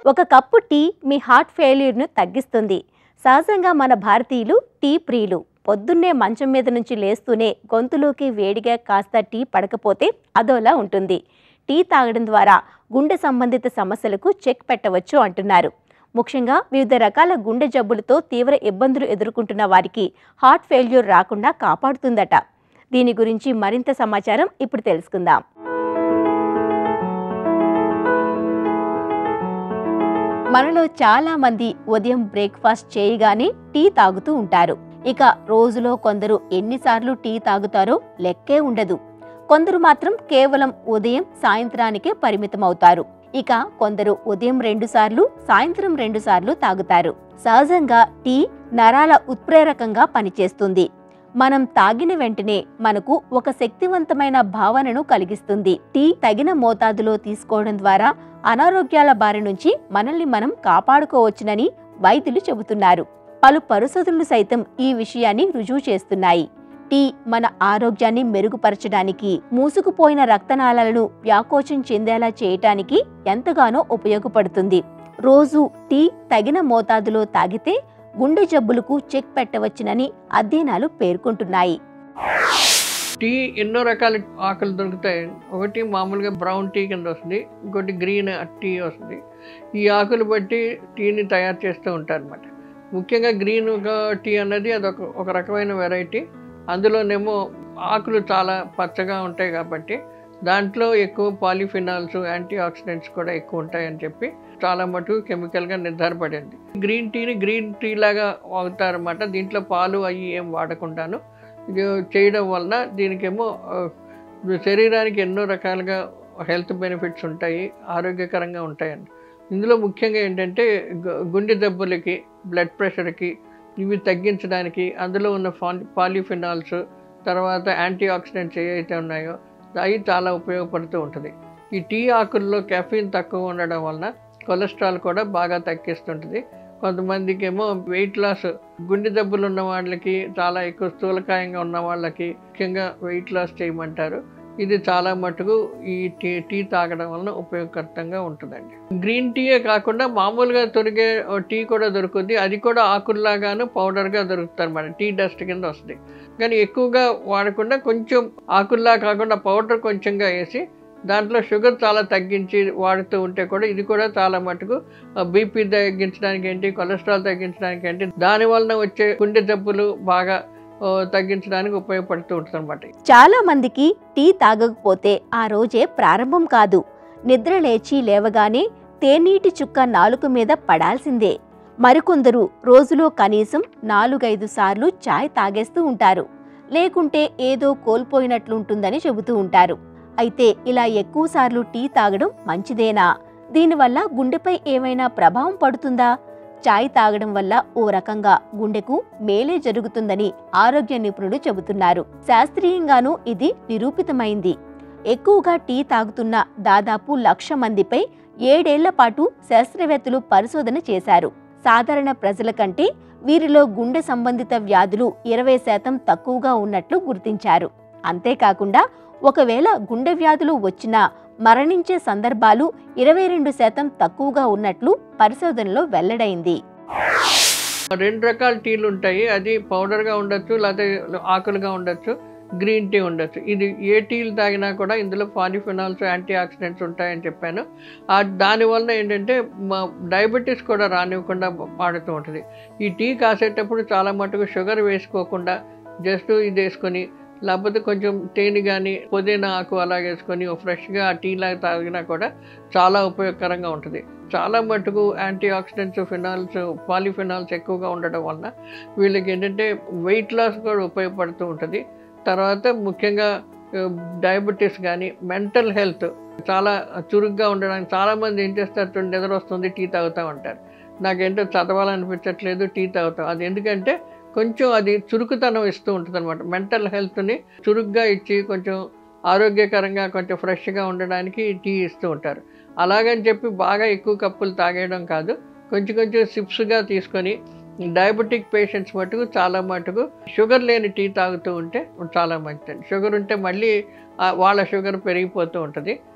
ఒక కప్పు టీ మీ హార్ట్ ఫెయిల్యూర్ను తగ్గిస్తుంది సహజంగా మన భారతీయులు టీ ప్రియులు పొద్దున్నే మంచం మీద నుంచి లేస్తూనే గొంతులోకి వేడిగా కాస్త టీ పడకపోతే అదోలా ఉంటుంది టీ తాగడం ద్వారా గుండె సంబంధిత సమస్యలకు చెక్ పెట్టవచ్చు అంటున్నారు ముఖ్యంగా వివిధ రకాల గుండె జబ్బులతో తీవ్ర ఇబ్బందులు ఎదుర్కొంటున్న వారికి హార్ట్ ఫెయిల్యూర్ రాకుండా కాపాడుతుందట దీని గురించి మరింత సమాచారం ఇప్పుడు తెలుసుకుందాం మనలో చాలా మంది ఉదయం బ్రేక్ఫాస్ట్ చేయగానే టీ తాగుతూ ఉంటారు ఇక రోజులో కొందరు ఎన్నిసార్లు టీ తాగుతారో లెక్కే ఉండదు కొందరు మాత్రం కేవలం ఉదయం సాయంత్రానికే పరిమితమవుతారు ఇక కొందరు ఉదయం రెండు సార్లు సాయంత్రం రెండు సార్లు తాగుతారు సహజంగా టీ నరాల ఉత్ప్రేరకంగా పనిచేస్తుంది మనం తాగిన వెంటనే మనకు ఒక శక్తివంతమైన భావనను కలిగిస్తుంది టీ తగిన మోతాదులో తీసుకోవడం ద్వారా అనారోగ్యాల బారి నుంచి మనల్ని మనం కాపాడుకోవచ్చునని వైద్యులు చెబుతున్నారు పలు పరిశోధనలు సైతం ఈ విషయాన్ని రుజువు చేస్తున్నాయి టీ మన ఆరోగ్యాన్ని మెరుగుపరచడానికి మూసుకుపోయిన రక్తనాళాలను వ్యాకోచం చెందేలా చేయటానికి ఎంతగానో ఉపయోగపడుతుంది రోజు టీ తగిన మోతాదులో తాగితే గుండె జబ్బులకు చెక్ పెట్టవచ్చునని అధ్యయనాలు పేర్కొంటున్నాయి టీ ఎన్నో రకాల ఆకులు దొరుకుతాయి ఒకటి మామూలుగా బ్రౌన్ టీ కింద వస్తుంది ఇంకోటి గ్రీన్ టీ వస్తుంది ఈ ఆకులు బట్టి టీని తయారు చేస్తూ ఉంటారు అనమాట ముఖ్యంగా గ్రీన్ టీ అన్నది అదొక ఒక రకమైన వెరైటీ అందులోనేమో ఆకులు చాలా పచ్చగా ఉంటాయి కాబట్టి దాంట్లో ఎక్కువ పాలిఫినాల్స్ యాంటీ ఆక్సిడెంట్స్ కూడా ఎక్కువ ఉంటాయని చెప్పి చాలా మటుకు కెమికల్గా నిర్ధారపడింది గ్రీన్ టీని గ్రీన్ టీ లాగా వాగుతారన్నమాట దీంట్లో పాలు అవి ఏం వాడకుండాను ఇది చేయడం వలన దీనికేమో ఆ, శరీరానికి ఎన్నో రకాలుగా హెల్త్ బెనిఫిట్స్ ఉంటాయి ఆరోగ్యకరంగా ఉంటాయండి ఇందులో ముఖ్యంగా ఏంటంటే గు- గుండె జబ్బులకి బ్లడ్ ప్రెషర్కి ఇవి తగ్గించడానికి అందులో ఉన్న ఫాల్ పాలిఫినాల్స్ తర్వాత యాంటీ ఆక్సిడెంట్స్ ఏవైతే ఉన్నాయో అవి చాలా ఉపయోగపడుతూ ఉంటుంది ఈ టీ ఆకుల్లో కెఫీన్ తక్కువ ఉండడం వలన కొలెస్ట్రాల్ కూడా బాగా తగ్గిస్తుంటుంది కొంతమందికి ఏమో వెయిట్ లాస్ గుండె జబ్బులు ఉన్న వాళ్ళకి చాలా ఎక్కువ స్థూలకాయంగా ఉన్న వాళ్ళకి ముఖ్యంగా వెయిట్ లాస్ చేయమంటారు ఇది చాలా మటుకు ఈ టీ టీ తాగడం వలన ఉపయోగకరంగా ఉంటుందండి గ్రీన్ టీయే కాకుండా మామూలుగా దొరికే ఓ టీ కూడా దొరుకుద్ది అది కూడా ఆకుల్లాగాను పౌడర్గా దొరుకుతుంది అనమాట టీ డస్ట్ కింద వస్తుంది కానీ ఎక్కువగా వాడకుండా కొంచెం ఆకుల్లా కాకుండా పౌడర్ కొంచెంగా వేసి దాంట్లో షుగర్ చాలా తగ్గించి వాడుతూ ఉంటే కూడా ఇది కూడా చాలా మటుకు బీపీ తగ్గించడానికి ఏంటి కొలెస్ట్రాల్ తగ్గించడానికి ఏంటి దాని వలన వచ్చే గుండె జబ్బులు బాగా ఆ, తగ్గించడానికి ఉపయోగపడుతూ ఉంటుంది అనమాట చాలా మందికి టీ తాగకపోతే ఆ రోజే ప్రారంభం కాదు నిద్ర లేచి లేవగానే తేనీటి చుక్క నాలుక మీద పడాల్సిందే మరికొందరు రోజులో కనీసం నాలుగైదు సార్లు చాయ్ తాగేస్తూ ఉంటారు లేకుంటే ఏదో కోల్పోయినట్లుంటుందని చెబుతూ ఉంటారు అయితే ఇలా ఎక్కువసార్లు టీ తాగడం మంచిదేనా దీనివల్ల గుండెపై ఏమైనా ప్రభావం పడుతుందా చాయ్ తాగడం వల్ల ఓ రకంగా గుండెకు మేలే జరుగుతుందని ఆరోగ్య నిపుణులు చెబుతున్నారు శాస్త్రీయంగానూ ఇది నిరూపితమైంది ఎక్కువగా టీ తాగుతున్న దాదాపు లక్ష మందిపై ఏడేళ్ల పాటు శాస్త్రవేత్తలు పరిశోధన చేశారు సాధారణ ప్రజల కంటే వీరిలో గుండె సంబంధిత వ్యాధులు ఇరవై శాతం తక్కువగా ఉన్నట్లు గుర్తించారు అంతేకాకుండా ఒకవేళ గుండె వ్యాధులు వచ్చినా మరణించే సందర్భాలు ఇరవై రెండు శాతం తక్కువగా ఉన్నట్లు పరిశోధనలో వెల్లడైంది రెండు రకాల టీలు ఉంటాయి అది పౌడర్గా ఉండొచ్చు లేకపోతే ఆకులుగా ఉండొచ్చు గ్రీన్ టీ ఉండొచ్చు ఇది ఏ టీలు తాగినా కూడా ఇందులో పాలిఫినాల్స్ యాంటీ ఆక్సిడెంట్స్ ఉంటాయని చెప్పాను ఆ దానివల్ల ఏంటంటే మా డయాబెటీస్ కూడా రానివ్వకుండా వాడుతూ ఉంటుంది ఈ టీ కాసేటప్పుడు చాలా మటుకు షుగర్ వేసుకోకుండా జస్ట్ ఇది వేసుకొని లేకపోతే కొంచెం తేనె కానీ పుదీనా ఆకు అలా వేసుకొని ఫ్రెష్గా ఆ టీ లాగా తాగినా కూడా చాలా ఉపయోగకరంగా ఉంటుంది చాలా మటుకు యాంటీ ఆక్సిడెంట్స్ ఫినాల్స్ పాలిఫినాల్స్ ఎక్కువగా ఉండడం వలన వీళ్ళకి ఏంటంటే వెయిట్ లాస్ కూడా ఉపయోగపడుతూ ఉంటుంది తర్వాత ముఖ్యంగా డయాబెటీస్ కానీ మెంటల్ హెల్త్ చాలా చురుగ్గా ఉండడానికి చాలామంది ఏం చేస్తారు నిద్ర వస్తుంది టీ తాగుతూ ఉంటారు నాకేంటో చదవాలనిపించట్లేదు టీ తాగుతాం అది ఎందుకంటే కొంచెం అది చురుకుతనం ఇస్తూ ఉంటుంది అనమాట మెంటల్ హెల్త్ని చురుగ్గా ఇచ్చి కొంచెం ఆరోగ్యకరంగా కొంచెం ఫ్రెష్గా ఉండడానికి టీ ఇస్తూ ఉంటారు అలాగని చెప్పి బాగా ఎక్కువ కప్పులు తాగేయడం కాదు కొంచెం కొంచెం సిప్స్గా తీసుకొని డయాబెటిక్ పేషెంట్స్ మటుకు చాలా మటుకు షుగర్ లేని టీ తాగుతూ ఉంటే చాలా మంచిదండి షుగర్ ఉంటే మళ్ళీ ఆ వాళ్ళ షుగర్ పెరిగిపోతూ ఉంటుంది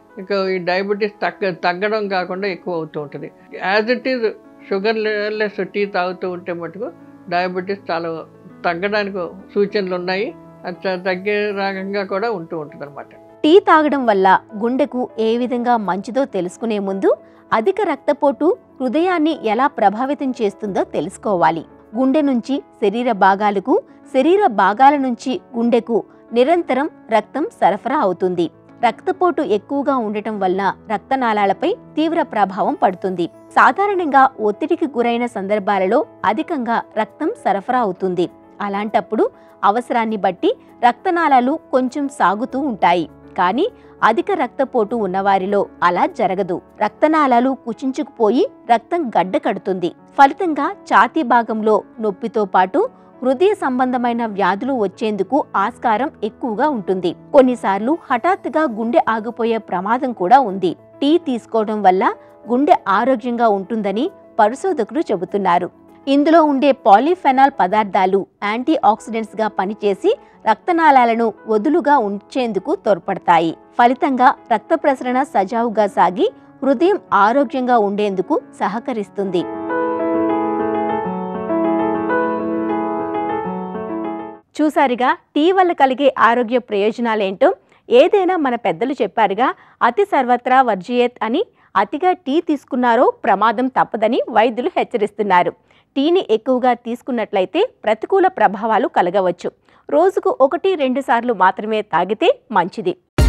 ఇంకా ఈ డయాబెటీస్ తగ్గ తగ్గడం కాకుండా ఎక్కువ అవుతూ ఉంటుంది as it is sugarless tea తాగుతూ ఉంటే మటుకు డయాబెటీస్ చాలా తగ్గడానికి సూచనలు ఉన్నాయి అది త- తగ్గే రకంగా కూడా ఉంటూ ఉంటుంది అనమాట టీ తాగడం వల్ల గుండెకు ఏ విధంగా మంచిదో తెలుసుకునే ముందు అధిక రక్తపోటు హృదయాన్ని ఎలా ప్రభావితం చేస్తుందో తెలుసుకోవాలి గుండె నుంచి శరీర భాగాలకు శరీర భాగాల నుంచి గుండెకు నిరంతరం రక్తం సరఫరా అవుతుంది రక్తపోటు ఎక్కువగా ఉండటం వలన రక్తనాళాలపై తీవ్ర ప్రభావం పడుతుంది సాధారణంగా ఒత్తిడికి గురైన సందర్భాలలో అధికంగా రక్తం సరఫరా అవుతుంది అలాంటప్పుడు అవసరాన్ని బట్టి రక్తనాళాలు కొంచెం సాగుతూ ఉంటాయి కానీ అధిక రక్తపోటు ఉన్నవారిలో అలా జరగదు రక్తనాళాలు కుచించుకుపోయి రక్తం గడ్డ కడుతుంది ఫలితంగా ఛాతీ భాగంలో నొప్పితో పాటు హృదయ సంబంధమైన వ్యాధులు వచ్చేందుకు ఆస్కారం ఎక్కువగా ఉంటుంది కొన్నిసార్లు హఠాత్తుగా గుండె ఆగిపోయే ప్రమాదం కూడా ఉంది టీ తీసుకోవడం వల్ల గుండె ఆరోగ్యంగా ఉంటుందని పరిశోధకులు చెబుతున్నారు ఇందులో ఉండే పాలిఫెనాల్ పదార్థాలు యాంటీ ఆక్సిడెంట్స్ గా పనిచేసి రక్తనాళాలను వదులుగా ఉంచేందుకు తోడ్పడతాయి ఫలితంగా రక్త ప్రసరణ సజావుగా సాగి హృదయం ఆరోగ్యంగా ఉండేందుకు సహకరిస్తుంది చూసారుగా టీ వల్ల కలిగే ఆరోగ్య ప్రయోజనాలేంటో ఏదైనా మన పెద్దలు చెప్పారుగా అతి సర్వత్రా వర్జియేత్ అని అతిగా టీ తీసుకున్నారో ప్రమాదం తప్పదని వైద్యులు హెచ్చరిస్తున్నారు టీని ఎక్కువగా తీసుకున్నట్లయితే ప్రతికూల ప్రభావాలు కలగవచ్చు రోజుకు ఒకటి రెండు సార్లు మాత్రమే తాగితే మంచిది